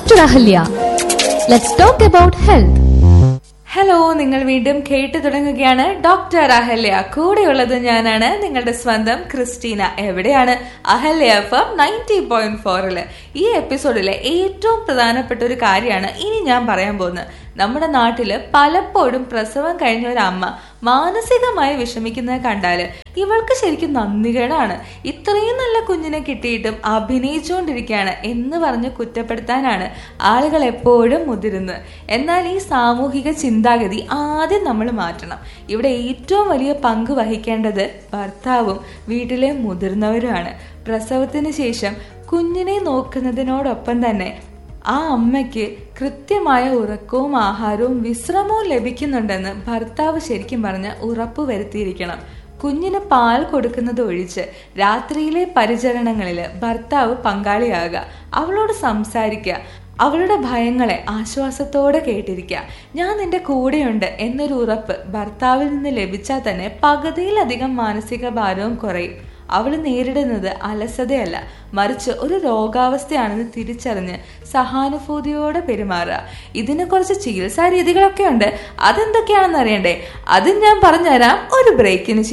Dr. Ahalya. Let's talk about health. Hello നിങ്ങൾ വീണ്ടും കേട്ടു തുടങ്ങുകയാണ് ഡോക്ടർ അഹല്യ കൂടെയുള്ളത് ഞാനാണ് നിങ്ങളുടെ സ്വന്തം ക്രിസ്റ്റീന എവിടെയാണ് Ahalya F M ninety point ഫോറില് ഈ എപ്പിസോഡിലെ ഏറ്റവും പ്രധാനപ്പെട്ട ഒരു കാര്യമാണ് ഇനി ഞാൻ പറയാൻ പോകുന്നത് നമ്മുടെ നാട്ടില് പലപ്പോഴും പ്രസവം കഴിഞ്ഞ ഒരു അമ്മ മാനസികമായി വിഷമിക്കുന്നത് കണ്ടാല് ഇവൾക്ക് ശരിക്കും നന്ദികേടാണ് ഇത്രയും നല്ല കുഞ്ഞിനെ കിട്ടിയിട്ടും അഭിനയിച്ചുകൊണ്ടിരിക്കുകയാണ് എന്ന് പറഞ്ഞ് കുറ്റപ്പെടുത്താനാണ് ആളുകൾ എപ്പോഴും മുതിരുന്നത് എന്നാൽ ഈ സാമൂഹിക ചിന്താഗതി ആദ്യം നമ്മൾ മാറ്റണം ഇവിടെ ഏറ്റവും വലിയ പങ്ക് വഹിക്കേണ്ടത് ഭർത്താവും വീട്ടിലെ മുതിർന്നവരുമാണ് പ്രസവത്തിന് ശേഷം കുഞ്ഞിനെ നോക്കുന്നതിനോടൊപ്പം തന്നെ ആ അമ്മയ്ക്ക് കൃത്യമായ ഉറക്കവും ആഹാരവും വിശ്രമവും ലഭിക്കുന്നുണ്ടെന്ന് ഭർത്താവ് ശരിക്കും പറഞ്ഞ് ഉറപ്പ് വരുത്തിയിരിക്കണം കുഞ്ഞിന് പാൽ കൊടുക്കുന്നത് ഒഴിച്ച് രാത്രിയിലെ പരിചരണങ്ങളിൽ ഭർത്താവ് പങ്കാളിയാകുക അവളോട് സംസാരിക്കുക അവളുടെ ഭയങ്ങളെ ആശ്വാസത്തോടെ കേട്ടിരിക്കുക ഞാൻ നിന്റെ കൂടെയുണ്ട് എന്നൊരു ഉറപ്പ് ഭർത്താവിൽ നിന്ന് ലഭിച്ചാൽ തന്നെ പകുതിയിലധികം മാനസിക ഭാരവും കുറയും അവൾ നേരിടുന്നത് അലസതയല്ല മറിച്ച് ഒരു രോഗാവസ്ഥയാണെന്ന് തിരിച്ചറിഞ്ഞ് സഹാനുഭൂതിയോടെ പെരുമാറുക ഇതിന് കുറച്ച് ചികിത്സാ രീതികളൊക്കെ ഉണ്ട് അതെന്തൊക്കെയാണെന്ന് അറിയണ്ടേ അതും ഞാൻ പറഞ്ഞുതരാം ഒരു ബ്രേക്കിന്